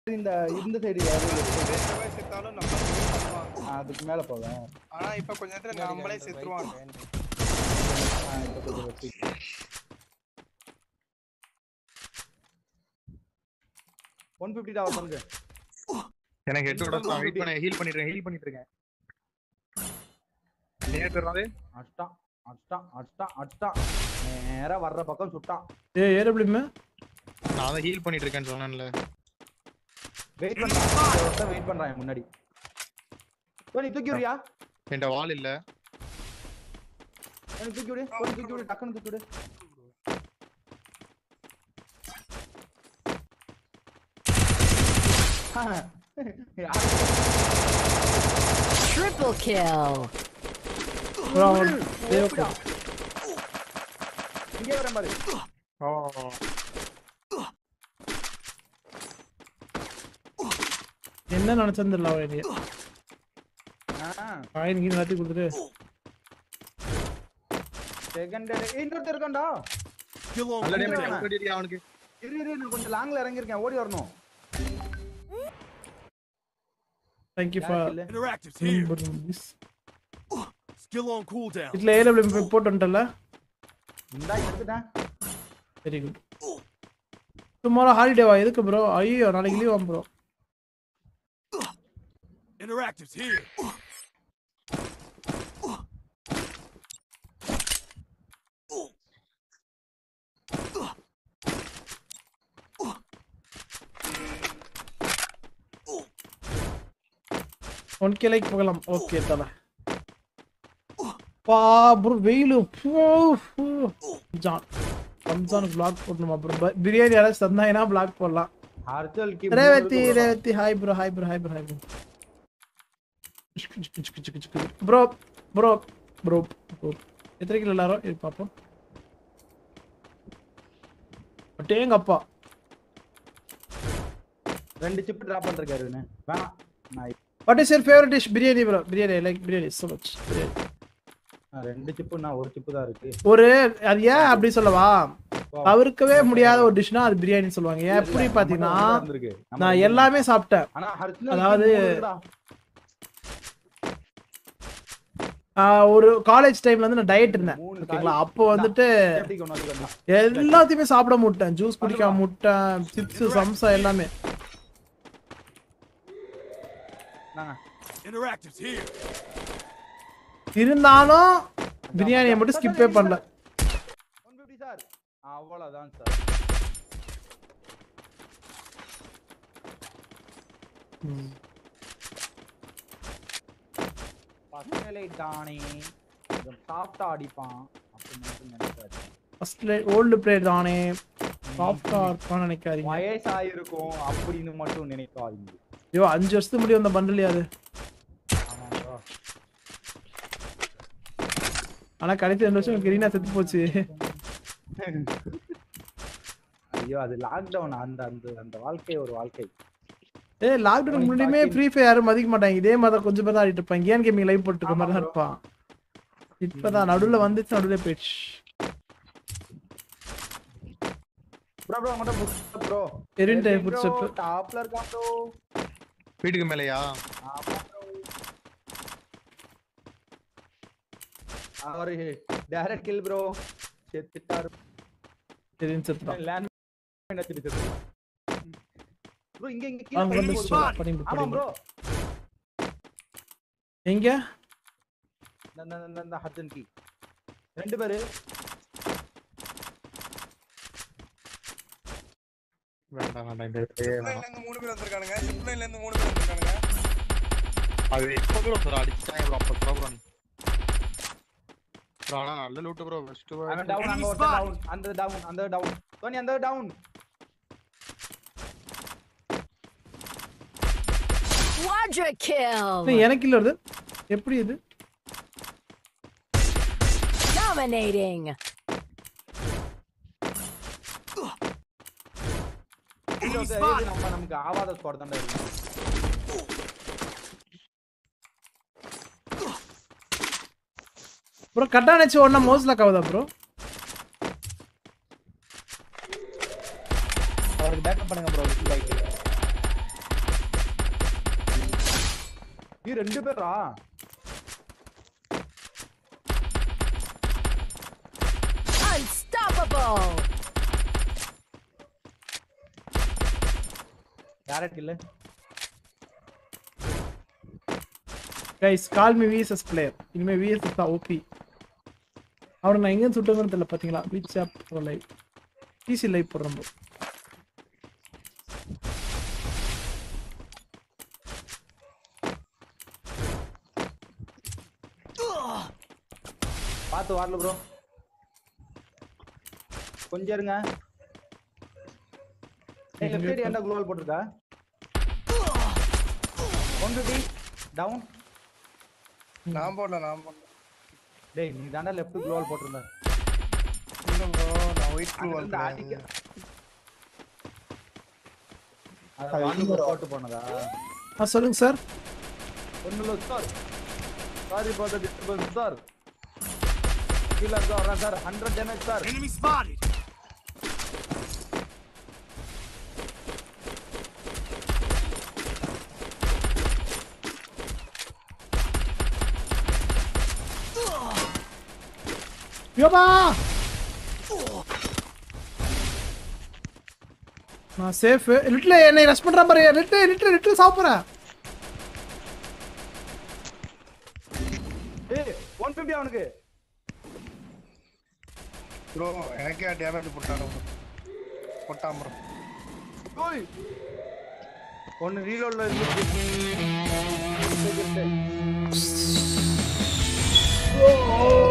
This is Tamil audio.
இந்த இந்த சைடு ஒரே செவ்வாய் செத்தாலும் நம்ம win பண்ணலாம். அதுக்கு மேல போவேன் ஆனா இப்ப கொஞ்ச நேரத்துல நம்மளே செத்துருவான் ஆ, இப்ப கொஞ்சம் வெற்றி. ஒன் பிப்டி தான் பண்ணுங்க எனக்கு ஹெட் விட வெயிட் பண்ண ஹீல் பண்ணிட்டு ஹீல் பண்ணிட்டு இருக்கேன் நேத்து வந்து அடிச்சிட்டான் அடிச்சிட்டான் அடிச்சிட்டான் அடிச்சிட்டான் நேரா வர்ற பக்கம் சுட்டான் ஏ ஏடபிள்யூமே நான் தான் ஹீல் பண்ணிட்டு இருக்கேன்னு சொன்னேன்ல வெயிட் பண்றான் வெயிட் பண்றான் என் முன்னாடி ஓ, நீ தூக்கி விடுறியா என்கிட்ட வால் இல்ல எனக்கு தூக்கி விடு கொஞ்சம் தூக்கி விடு டக்குன்னு தூக்கி விடு யாரு? Triple kill. ப்ரோ அவன் தேவ ஓடிடா. இங்கே வரேன் பாரு ஓ என்ன நினைச்சது தெரியல அவன் என்னைய ஆ காயின் கீழ் எல்லாத்தையும் கொடுத்துட்டு செகண்ட் இன்னொருத்தர் இருக்கான்டா நல்ல இங்க டேமேஜ் வாங்க. அடியா அவனுக்கு இரு இரு நான் கொஞ்சம் லாங்ல இறங்கியிருக்கேன் ஓடி வரணும் தேங்க்யூ யாருக்கு ஃபார் இல்ல? Interactives here. This Skill on cooldown. இதுல ஏடபிள்யூ போட்டு வந்துட்டல இந்தா எடுத்துட்டேன் வெரி குட் டுமாரோ ஹாலிடேவா எதுக்கு ப்ரோ ஐயோ நாளைக்கு leave bro Interactives here. One K like போகலாம் ஓகே தல பா ப்ரோ வெயில் ஜான் ரம்ஜானுக்கு பிளாக் போடணுமா ப்ரோ பிரியாணி யாராச்சும் தந்தாங்கன்னா பிளாக் போடலாம் அர்ச்சல்க்கு Revathi Revathi hi bro hi bro hi bro hi bro bro bro bro எத்தனை கிலோ எல்லாரும் இது பார்ப்போம் டேங்கப்பா ரெண்டு சிப் டிராப் பண்ணிருக்காரு இவனு. வேணாம் நான் what is your favourite dish biryani bro biryani like biryani so much biryani நான் ரெண்டு சிப்பு நான் ஒரு சிப்பு தான் இருக்கு ஒரு அது ஏன் அப்படி சொல்லவா தவிர்க்கவே முடியாத ஒரு டிஷ்னா அது பிரியாணி சொல்லுவாங்க ஏன் எப்படி பாத்தீங்கன்னா இருந்திருக்கு. நம்ம நான் ரெண்டு எல்லாமே சாப்பிட்டேன் ஆனா ஹர்ஷல் அதாவது- ஆஹ் ஒரு காலேஜ் டைம்ல வந்து நான் டயட் இருந்தேன் மூணு ஓகேங்களா காய். அப்போ வந்துட்டு எல்லாத்தையுமே சாப்பிட முட்டேன் ஜூஸ் குடிக்காம முட்டேன் சிப்ஸ் சம்சா எல்லாமே Interactives here. இருந்தாலும் பிரியாணியை மட்டும் ஸ்கிப்பே பண்ணல சார் அவ்வளவுதான் சார் பசங்களை தானே கொஞ்சம் சாஃப்டா அடிப்பான் அப்படின்னு மட்டும் நினைக்காது ஃபர்ஸ்ட் ஓல்டு பிளேயர் தானே சாஃப்டா இருப்பான்னு நினைக்காதீங்க வயசாயிருக்கும் அப்படின்னு மட்டும் நினைக்காதீங்க ஐயோ அஞ்சு வருஷத்துக்கு முடியும் அந்த பண்டல் அது ஆமாப்பா. ஆனா கடைசி ரெண்டு வருஷம் கிரீனா செத்து போச்சு ஐயோ அது லாக்டவுன் அந்த அந்த அந்த வாழ்க்கை ஒரு வாழ்க்கை ஏ லாக்டவுன் முன்னாடியுமே ஃப்ரீ ஃபயர் யாரும் மதிக்க மாட்டாங்க இதே மாதிரி தான் கொஞ்சம் பேர் தான் ஆடிட்டு இருப்பாங்க கேன் கேமிங் லைவ் போட்டு இருக்க மாதிரி தான் இருப்பான் இப்பதான் நடுவுல வந்துச்சு நடுவுல போயிடுச்சு ப்ரோ ப்ரோ மட்டும் ப்ரோ எரின் டைம் புடிச்சப்பு டாப்ல இருக்கான் ப்ரோ வீட்டுக்கு மேலயா ஆமா ப்ரோ அவரு டைரக்ட் கில் ப்ரோ செத்துட்டாரு எரின் செத்துட்டான் லேண்ட் மைண்ட் வச்சிட்டு செத்து ப்ரோ இங்க இங்க கீழ வாங்க, பையன் வந்து ஒரு சொல்லு. bot. படிங்க, ஆமா படிங்க. ப்ரோ எங்க இந்த இந்த இந்த ஹட்டன் கீ ரெண்டு பேரு வேண்டாம் வேண்டாம் இந்த இடத்துலயே Zipline ல வேணாம். இருந்து மூணு பேர் வந்திருக்கானுங்க Zipline ல இருந்து மூணு பேர் வந்திருக்கானுங்க அது எப்போ ப்ரோ சார் அடிச்சுட்டாங்க ப்ரோ அப்போ ப்ரோ ப்ரோ ப்ரோ ஆனா நல்ல லூட்டு ப்ரோ ஃபர்ஸ்ட் அவன் டவுன் அங்க ஒருத்தன் டவுன் அந்த டவுன் அந்த டவுன் சோனி அந்த டவுன் Quadra kill. ஏய், எனக்கு இல்ல வருது எப்படி இது Dominating. நம்ம நமக்கு ஆவாத ஸ்குவாட் தான் இருக்கு ப்ரோ கட்டானச்சு ஒண்ணா மோஸ்ட்ல கவுதா ப்ரோ அவருக்கு பேக்கப் பண்ணுங்க ப்ரோ லைக் நீ ரெண்டு பேரா Unstoppable. டேரக்ட் இல்ல guys call me VSS player இனிமே விஎஸ்எஸ் தான் ஓபி அவனை நான் எங்கேயும் சுட்டுங்கன்னு தெரியல பார்த்தீங்களா பீச் ஆப் லைவ் பிசி லைவ் போடுறோம் bro. பார்த்து வாடல ப்ரோ கொஞ்சம் இருங்க ஏய் லெஃப்ட் சைடு என்ன குளோவல் போட்டிருக்கா ஒன் ஃபிஃப்டி டவுன் நான் போடல நான் போடல டேய் நீ தாண்டா லெஃப்ட் குளோவல் போட்டிருந்த இல்ல ப்ரோ நான் ஒயிட் ப்ளூ அங்கிருந்து வாழ்க்கை அடிக்க அத வாட்டர் போட்டு போனதா ஆ சொல்லுங்க சார் ஒன்னும் இல்லை sir sorry for the disturbance sir கீழே இருக்க வரேன் sir hundred damage sir Enemy spotted. யோபா நான் சேஃப் லிட்டில் என்னை ரஷ் பண்ற பாரு லிட்டில் லிட்டில் லிட்டில் சாப்பிட்றேன் ஏய் ஒன் ஃபிஃப்டி அவனுக்கு ப்ரோ எனக்கே டேமேஜ் போட்டானு போட்டான் ப்ரோ ஓய் ஒன்னு ரீலோட்ல இருந்து